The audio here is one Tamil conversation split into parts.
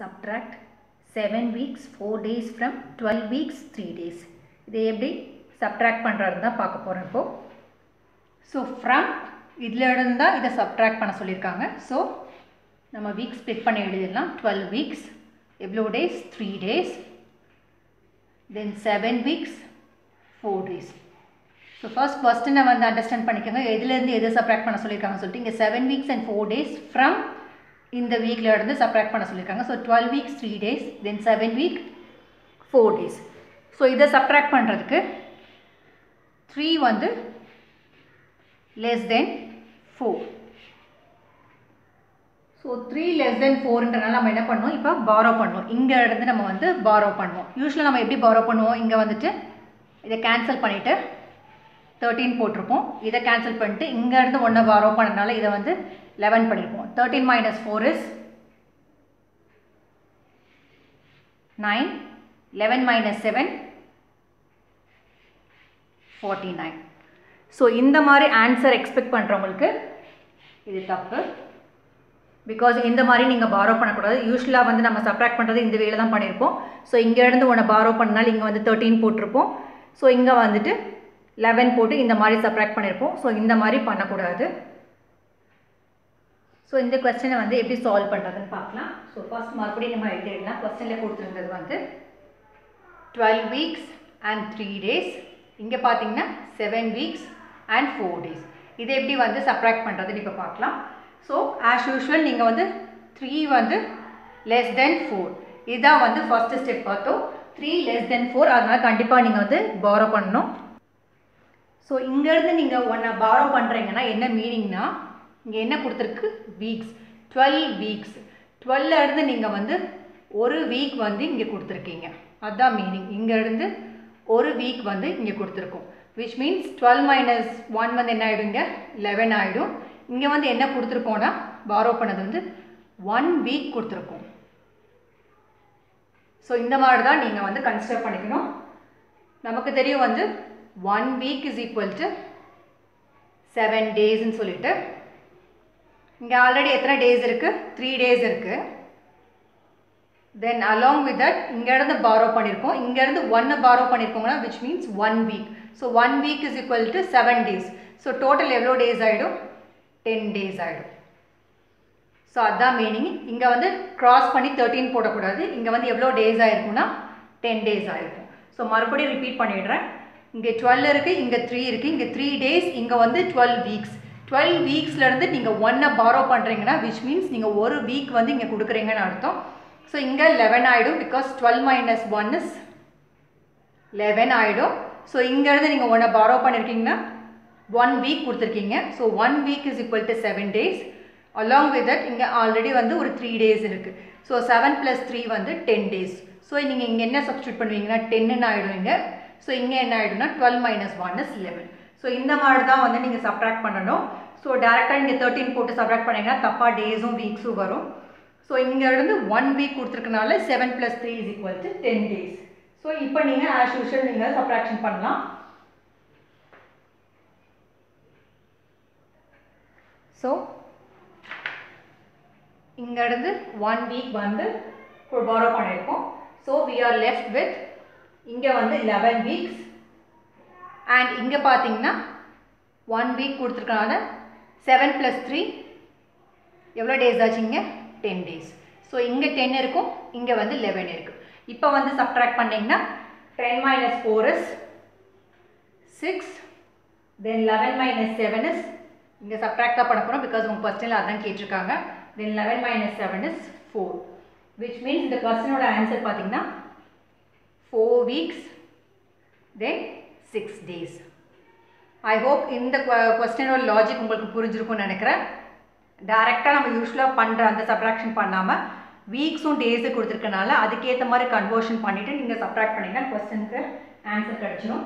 subtract 7 weeks 4 days from 12 weeks 3 days இதை எப்படி subtract பண்ணுறது தான் பார்க்க போகிறோம் இப்போ ஸோ ஃப்ரம் இதில் இருந்தால் இதை subtract பண்ண சொல்லியிருக்காங்க ஸோ நம்ம வீக் ஸ்ப்ளிட் பண்ணி எழுதிடலாம் டுவெல் வீக்ஸ் எவ்வளோ days three days then seven weeks four days so first கொஸ்டினை வந்து அண்டர்ஸ்டாண்ட் பண்ணிக்கோங்க எதுலேருந்து எது சப்ராக்ட் பண்ண சொல்லியிருக்காங்கன்னு சொல்லிட்டு இங்கே seven weeks and four days from இந்த வீக்கில் இருந்து சப்ராக்ட் பண்ண சொல்லியிருக்காங்க so twelve weeks three days then seven week four days so இதை சப்ராக்ட் பண்ணுறதுக்கு த்ரீ வந்து less than four so three less than ஃபோர்ன்றனால நம்ம என்ன பண்ணுவோம் இப்போ பாரோ பண்ணுவோம் இங்கே இருந்து நம்ம வந்து பாரோ பண்ணுவோம் யூஸ்வலாக நம்ம எப்படி பாரோ பண்ணுவோம் இங்கே வந்துட்டு இதை கேன்சல் பண்ணிவிட்டு தேர்ட்டீன் போட்டிருப்போம் இதை கேன்சல் பண்ணிட்டு இங்கேருந்து ஒன்று பாரோ பண்ணனால இதை வந்து லெவன் பண்ணியிருப்போம் thirteen minus four is nine eleven minus seven forty nine so இந்த மாதிரி ஆன்சர் எக்ஸ்பெக்ட் பண்ணுறவங்களுக்கு இது தப்பு பிகாஸ் இந்த மாதிரி நீங்கள் பாரோ பண்ணக்கூடாது யூஸ்வலாக வந்து நம்ம சப்ராக்ட் பண்ணுறது இந்த வேலை தான் பண்ணியிருப்போம் ஸோ இங்கேருந்து ஒன்று பாரோ பண்ணால் இங்கே வந்து தேர்ட்டீன் போட்டிருப்போம் ஸோ இங்கே வந்துட்டு லெவன் போட்டு இந்த மாதிரி சப்ராக்ட் பண்ணியிருப்போம் ஸோ இந்த மாதிரி பண்ணக்கூடாது ஸோ இந்த கொஸ்டினை வந்து எப்படி சால்வ் பண்ணுறதுன்னு பார்க்கலாம் ஸோ ஃபர்ஸ்ட் மறுபடியும் நம்ம எழுதிடலாம் கொஸ்டினில் கொடுத்துருந்தது வந்து twelve weeks and three days இங்கே பார்த்தீங்கன்னா seven weeks and four days இதை எப்படி வந்து சப்ராக்ட் பண்ணுறதுன்னு இப்போ பார்க்கலாம் ஸோ ஆஸ் யூஷுவல் நீங்கள் வந்து த்ரீ வந்து லெஸ் தென் ஃபோர் இதுதான் வந்து ஃபஸ்ட்டு ஸ்டெப் பார்த்தோம் த்ரீ லெஸ் தென் ஃபோர் அதனால் கண்டிப்பாக நீங்கள் வந்து பாரோ பண்ணணும் ஸோ இங்கேருந்து நீங்கள் ஒன்றை பாரோ பண்ணுறீங்கன்னா என்ன மீனிங்னா இங்கே என்ன கொடுத்துருக்கு வீக்ஸ் டுவெல் வீக்ஸ் டுவெல்லேருந்து நீங்கள் வந்து ஒரு வீக் வந்து இங்கே கொடுத்துருக்கீங்க அதுதான் மீனிங் இங்கேருந்து ஒரு வீக் வந்து இங்கே கொடுத்துருக்கோம் which means twelve minus one வந்து என்ன ஆகிடுங்க லெவன் ஆகிடும் இங்கே வந்து என்ன கொடுத்துருக்கோன்னா பாரோ பண்ணது வந்து ஒன் வீக் கொடுத்துருக்கோம் ஸோ இந்த மாதிரி தான் நீங்கள் வந்து கன்சிடர் பண்ணிக்கணும் நமக்கு தெரியும் வந்து one week is equal to seven டேஸ்ன்னு சொல்லிட்டு இங்கே ஆல்ரெடி எத்தனை டேஸ் இருக்குது த்ரீ டேஸ் இருக்குது தென் அலாங் வித் தட் இங்கேருந்து பாரோ பண்ணியிருக்கோம் இங்கேருந்து ஒன்று borrow பண்ணியிருக்கோங்கன்னா which means one week so one week is equal to seven days so total எவ்வளோ டேஸ் ஆகிடும் டென் டேஸ் ஆகிடும் ஸோ அதுதான் மீனிங் இங்கே வந்து க்ராஸ் பண்ணி தேர்ட்டீன் போடக்கூடாது இங்கே வந்து எவ்வளோ டேஸ் ஆகிருக்குன்னா டென் டேஸ் ஆகிருக்கும் ஸோ மறுபடியும் ரிப்பீட் பண்ணிடுறேன் இங்கே டுவெல் இருக்குது இங்கே த்ரீ இருக்குது இங்கே த்ரீ டேஸ் இங்கே வந்து டுவெல் வீக்ஸ் டுவெல் வீக்ஸ்லேருந்து நீங்கள் ஒன்றை பாரோ பண்ணுறீங்கன்னா விச் மீன்ஸ் நீங்கள் ஒரு வீக் வந்து இங்கே கொடுக்குறீங்கன்னு அர்த்தம் ஸோ இங்கே லெவன் ஆகிடும் because twelve minus one is eleven ஆகிடும் ஸோ இங்கேருந்து நீங்கள் ஒன்றை பாரோ பண்ணியிருக்கீங்கன்னா ஒன் வீக் கொடுத்துருக்கீங்க so one week is equal to seven days along with that இங்கே ஆல்ரெடி வந்து ஒரு த்ரீ டேஸ் இருக்குது ஸோ செவன் ப்ளஸ் த்ரீ வந்து டென் டேஸ் ஸோ நீங்கள் இங்கே என்ன சப்ஸ்டியூட் பண்ணுவீங்கன்னா டென்னு ஆகிடுவீங்க ஸோ இங்கே என்ன ஆகிடும்னா twelve minus one is eleven so இந்த மாதிரி தான் வந்து நீங்கள் சப்ராக்ட் பண்ணணும் ஸோ டேரெக்டாக நீங்கள் தேர்ட்டின் போட்டு சப்ராக்ட் பண்ணிங்கன்னா தப்பாக டேஸும் வீக்ஸும் வரும் ஸோ இங்கே இருந்து ஒன் வீக் கொடுத்துருக்கனால seven plus three is equal to ten days so இப்போ நீங்கள் ஆஸ் யூஷுவல் நீங்கள் சப்ராக்ஷன் பண்ணலாம் ஸோ இங்கேருந்து ஒன் வீக் வந்து பாரோ பண்ணியிருக்கோம் so we are left with இங்கே வந்து லெவன் வீக்ஸ் அண்ட் இங்கே பார்த்தீங்கன்னா ஒன் வீக் கொடுத்துருக்கனால செவன் ப்ளஸ் த்ரீ எவ்வளோ டேஸ் ஆச்சுங்க டென் டேஸ் ஸோ இங்கே டென் இருக்கும் இங்கே வந்து லெவன் இருக்குது இப்போ வந்து சப்ட்ராக்ட் பண்ணிங்கன்னா ten minus four is six then eleven minus seven is இங்கே சப்ட்ராக்டாக பண்ண போகிறோம் பிகாஸ் உங்கள் கொஸ்டினில் அதான் கேட்டிருக்காங்க then eleven minus seven is four which means இந்த கொஸ்டினோட ஆன்சர் பார்த்தீங்கன்னா four weeks then six days I hope இந்த கொஸ்டினோட லாஜிக் உங்களுக்கு புரிஞ்சிருக்கும்னு நினைக்கிறேன் டேரெக்டாக நம்ம யூஸ்வலாக பண்ணுற அந்த சப்ராக்ஷன் பண்ணாமல் வீக்ஸும் டேஸு கொடுத்துருக்கனால அதுக்கேற்ற மாதிரி கன்வர்ஷன் பண்ணிவிட்டு நீங்கள் சப்ராக்ட் பண்ணிங்கன்னா கொஸ்டினுக்கு ஆன்சர் கிடச்சிரும்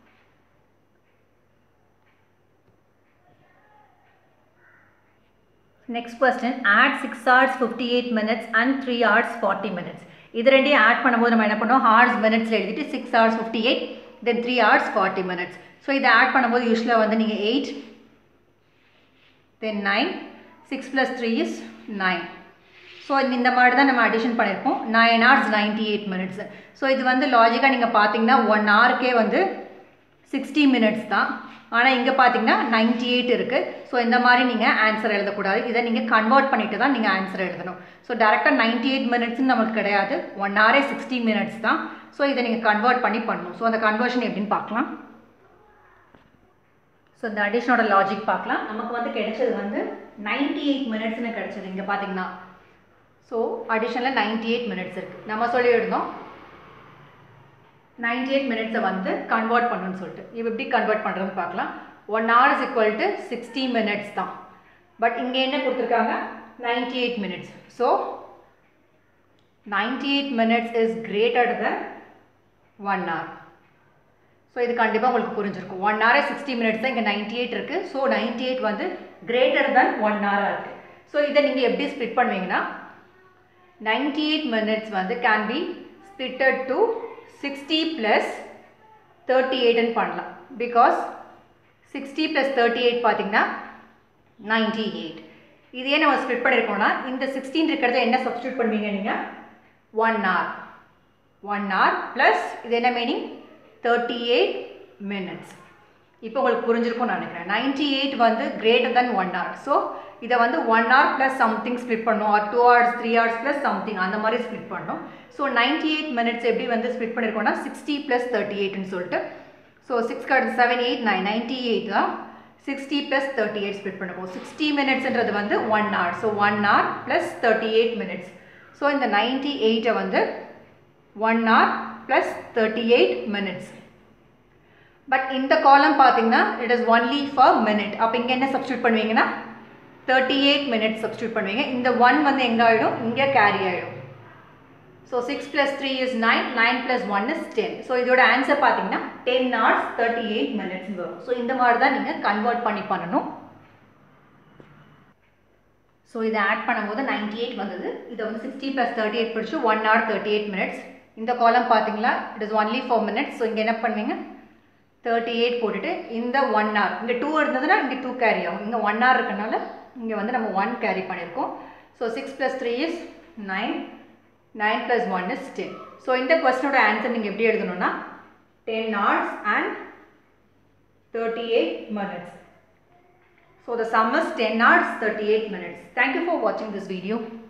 next question add six hours fifty eight minutes and three hours forty minutes இது ரெண்டையும் ஆட் பண்ணும்போது நம்ம என்ன பண்ணோம் ஹார்ஸ் மினிட்ஸில் எழுதிட்டு six hours fifty eight then three hours forty minutes so இதை ஆட் பண்ணும்போது யூஸ்வலாக வந்து நீங்கள் eight then nine six plus three is nine so இந்த மாதிரி தான் நம்ம அடிஷன் பண்ணியிருக்கோம் nine hours ninety eight minutes so இது வந்து லாஜிக்காக நீங்கள் பார்த்தீங்கன்னா ஒன் ஹவருக்கே வந்து சிக்ஸ்டி மினிட்ஸ் தான் ஆனால் இங்கே பார்த்தீங்கன்னா நைன்டி எயிட் இருக்குது ஸோ இந்த மாதிரி நீங்கள் ஆன்சர் எழுதக்கூடாது இதை நீங்கள் கன்வெர்ட் பண்ணிட்டு தான் நீங்கள் ஆன்சர் எழுதணும் ஸோ டேரெக்டாக நைன்டி எயிட் மினிட்ஸ்னு நமக்கு கிடையாது ஒன் ஹவரே சிக்ஸ்டி மினிட்ஸ் தான் ஸோ இதை நீங்கள் கன்வெர்ட் பண்ணி பண்ணணும் ஸோ அந்த கன்வர்ஷன் எப்படின்னு பார்க்கலாம் ஸோ இந்த அடிஷனோட லாஜிக் பார்க்கலாம் நமக்கு வந்து கிடைச்சது வந்து நைன்டி எயிட் மினிட்ஸ்னு கிடைச்சது இங்கே பார்த்தீங்கன்னா ஸோ அடிஷனில் நைன்டி எயிட் மினிட்ஸ் இருக்குது நம்ம சொல்லியிருந்தோம் நைன்டி எயிட் மினிட்ஸை வந்து கன்வெர்ட் பண்ணணும்னு சொல்லிட்டு இப்போ எப்படி கன்வெர்ட் பண்ணுறதுன்னு பார்க்கலாம் one hour is equal to sixty minutes தான் பட் இங்கே என்ன கொடுத்துருக்காங்க ninety eight minutes so ninety eight minutes is greater than one hour so இது கண்டிப்பாக உங்களுக்கு புரிஞ்சிருக்கும் ஒன் ஹவர் சிக்ஸ்டி மினிட்ஸ் தான் இங்கே நைன்டி எயிட் இருக்குது ஸோ நைன்டி எயிட் வந்து கிரேட்டர் தென் ஒன் ஹவராக இருக்குது ஸோ இதை நீங்கள் எப்படி ஸ்ப்ளிட் பண்ணுவீங்கன்னா நைன்டி எயிட் மினிட்ஸ் வந்து can be splitted to sixty plus thirty எயிட்னு பண்ணலாம் because sixty plus thirty eight பார்த்தீங்கன்னா நைன்டி எயிட் இதே நம்ம ஸ்ப்ளிட் பண்ணியிருக்கோம்னா இந்த சிக்ஸ்டீன் இருக்கிறத என்ன சப்ஸ்டியூட் பண்ணுவீங்க நீங்கள் one hour one hour plus இது என்ன மீனிங் தேர்ட்டி எயிட் மினிட்ஸ் இப்போ உங்களுக்கு புரிஞ்சிருக்கும்னு நினைக்கிறேன் நைன்டி எயிட் வந்து greater than one hour so இதை வந்து one hour plus something split பண்ணணும் or two hours three hours plus something அந்த மாதிரி ஸ்ப்ளிட் பண்ணணும் ஸோ நைன்டி எயிட் மினிட்ஸ் எப்படி வந்து ஸ்ப்ளிட் பண்ணியிருக்கோம்னா சிக்ஸ்டி ப்ளஸ் தேர்ட்டி எயிட்னு சொல்லிட்டு ஸோ சிக்ஸ் கார்டு seven eight nine ninety eight தான் sixty plus thirty eight split பண்ணுவோம் சிக்ஸ்டி மினிட்ஸ்ன்றது வந்து one hour so one hour plus thirty eight minutes so இந்த நைன்டி எயிட்டை வந்து one hour plus thirty eight minutes but இந்த காலம் பார்த்தீங்கன்னா it is only for minute அப்போ இங்கே என்ன சப்ஸ்டியூட் பண்ணுவீங்கன்னா தேர்ட்டி எயிட் மினிட்ஸ் சப்ஸ்டியூட் பண்ணுவீங்க இந்த ஒன் வந்து எங்கே ஆகிடும் இங்கே கேரி ஆகிடும் so six plus three is nine nine plus one is ten so இதோட ஆன்சர் பார்த்தீங்கன்னா ten hours thirty eight minutes வரும் ஸோ இந்த மாதிரி தான் நீங்கள் கன்வெர்ட் பண்ணி பண்ணணும் ஸோ இதை ஆட் பண்ணும்போது நைன்டி எயிட் வந்தது இதை வந்து சிக்ஸ்டி ப்ளஸ் தேர்ட்டி எயிட் பிடிச்சி one hour thirty eight minutes இந்த காலம் பார்த்தீங்களா it is only for minutes so இங்கே என்ன பண்ணுவீங்க தேர்ட்டி எயிட் போட்டுட்டு இந்த ஒன் ஹவர் இங்கே டூ இருந்ததுன்னா இங்கே டூ கேரி ஆகும் இங்கே ஒன் ஹவர் இருக்கனால இங்கே வந்து நம்ம ஒன் கேரி பண்ணியிருக்கோம் so six plus three is nine nine plus one is ten so இந்த கொஸ்டினோட ஆன்சர் நீங்கள் எப்படி எழுதணும்னா ten hours and thirty eight minutes so the sum is 10 hours 38 minutes. Thank you for watching this video.